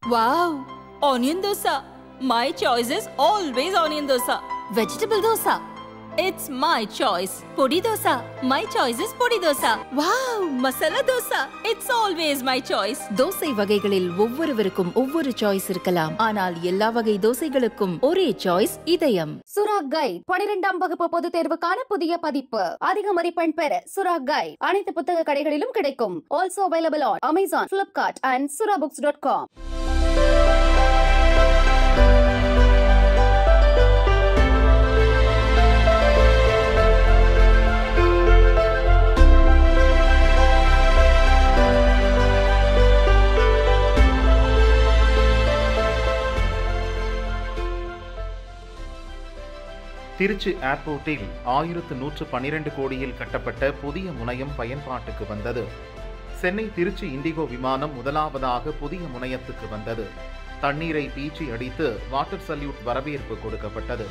wow onion dosa my choice is always onion dosa vegetable dosa it's my choice podi dosa my choice is podi dosa wow masala dosa it's always my choice தோசை வகைகளில் ஒவ்வொருவருக்கும் ஒவ்வொரு choice இருக்கலாம் ஆனால் எல்லா வகை தோசைகளுக்கும் ஒரே சாய்ஸ் இதயம் சுரா கைட் பனிரெண்டாம் வகுப்பு பொதுத் தேர்வுக்கான புதிய பதிப்பு அதிக மதிப்பெண் பெற சுரா கைட் அனைத்து புத்தக கடைகளிலும் கிடைக்கும் also available on Amazon Flipkart and Sura books dot com Trichy ஏர்போர்ட்டில் ஆயிரத்து நூற்று பன்னிரண்டு கோடியில் கட்டப்பட்ட புதிய முனையம் பயன்பாட்டுக்கு வந்தது சென்னை திருச்சி இண்டிகோ விமானம் முதலாவதாக புதிய முனையத்துக்கு வந்தது தண்ணீரை பீச்சி அடித்து வாட்டர் சல்யூட் வரவேற்பு கொடுக்கப்பட்டது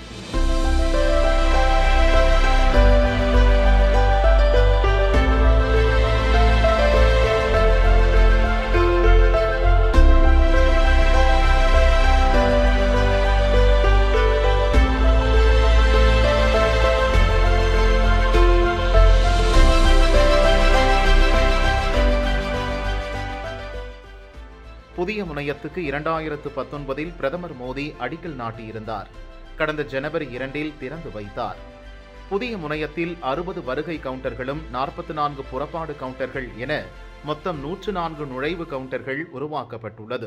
புதிய முனையத்துக்கு இரண்டாயிரத்து பத்தொன்பதில் பிரதமர் மோடி அடிக்கல் நாட்டியிருந்தார் கடந்த ஜனவரி இரண்டில் திறந்து வைத்தார் புதிய முனையத்தில் அறுபது வருகை கவுண்டர்களும் நாற்பத்தி நான்கு புறப்பாடு கவுண்டர்கள் என மொத்தம் நூற்று நான்கு நுழைவு கவுண்டர்கள் உருவாக்கப்பட்டுள்ளது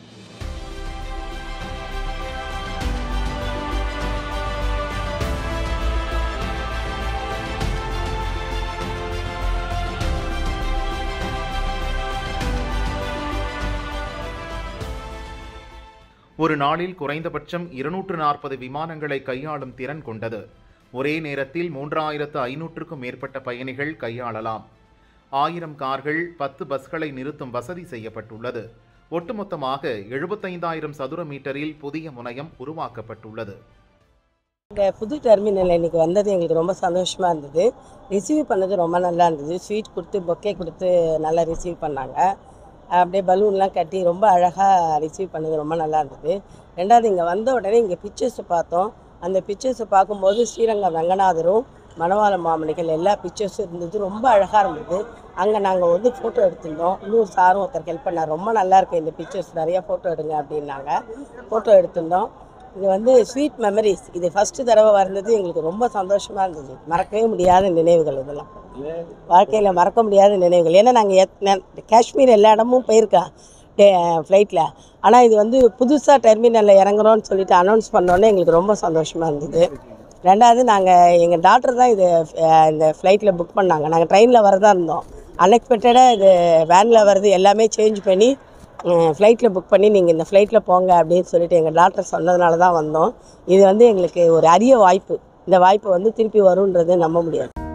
ஒரு நாளில் குறைந்தபட்சம் இருநூற்று நாற்பது விமானங்களை கையாளும் திறன் கொண்டது ஒரே நேரத்தில் மூன்றாயிரத்து ஐநூற்றுக்கும் மேற்பட்ட பயணிகள் கையாளலாம் ஆயிரம் கார்கள் பத்து பஸ்களை நிறுத்தும் வசதி செய்யப்பட்டுள்ளது ஒட்டுமொத்தமாக எழுபத்தைந்தாயிரம் சதுர மீட்டரில் புதிய முனையம் உருவாக்கப்பட்டுள்ளது இந்த புது டெர்மினல் இன்னைக்கு வந்தது எங்களுக்கு ரொம்ப சந்தோஷமாக இருந்தது ரிசீவ் பண்ணது ரொம்ப நல்லா இருந்தது ஸ்வீட் கொடுத்து பொக்கே கொடுத்து நல்லா ரிசீவ் பண்ணாங்க அப்படியே பலூன்லாம் கட்டி ரொம்ப அழகாக ரிசீவ் பண்ணது ரொம்ப நல்லா இருந்தது ரெண்டாவது இங்கே வந்த உடனே இங்கே பிக்சர்ஸை பார்த்தோம் அந்த பிக்சர்ஸை பார்க்கும்போது ஸ்ரீரங்கம் ரங்கநாதரும் மணவாள மாமணிகள் எல்லா பிக்சர்ஸும் இருந்தது ரொம்ப அழகாக இருந்தது அங்கே நாங்கள் வந்து ஃபோட்டோ எடுத்திருந்தோம் இன்னொரு சாரும் ஒருத்தர் ஹெல்ப் பண்ணார் ரொம்ப நல்லா இருக்கு இந்த பிக்சர்ஸ் நிறையா ஃபோட்டோ எடுங்க அப்படின்னாங்க ஃபோட்டோ எடுத்திருந்தோம் இது வந்து ஸ்வீட் மெமரிஸ் இது ஃபஸ்ட்டு தடவை வந்தது எங்களுக்கு ரொம்ப சந்தோஷமாக இருந்தது மறக்கவே முடியாத நினைவுகள் இதெல்லாம் வாழ்க்கையில் மறக்க முடியாத நினைவுகள் ஏன்னா நாங்கள் எத் ந- காஷ்மீர் எல்லா இடமும் போயிருக்கோம் ஃப்ளைட்டில் ஆனால் இது வந்து புதுசாக டெர்மினலில் இறங்குறோம்னு சொல்லிட்டு அனௌன்ஸ் பண்ணோன்னே எங்களுக்கு ரொம்ப சந்தோஷமாக இருந்தது ரெண்டாவது நாங்கள் எங்கள் டாக்டர் தான் இது அஹ், இந்த ஃப்ளைட்டில் புக் பண்ணாங்க நாங்கள் ட்ரெயினில் வரதா இருந்தோம் அன்எக்ஸ்பெக்டடாக இது வேனில் வருது எல்லாமே சேஞ்ச் பண்ணி ஃப்ளைட்டில் புக் பண்ணி நீங்கள் இந்த ஃப்ளைட்டில் போங்க அப்படின்னு சொல்லிட்டு எங்கள் டாக்டர் சொன்னதுனால தான் வந்தோம் இது வந்து எங்களுக்கு ஒரு அரிய வாய்ப்பு இந்த வாய்ப்பு வந்து திருப்பி வரும்ன்றது நம்ப முடியாது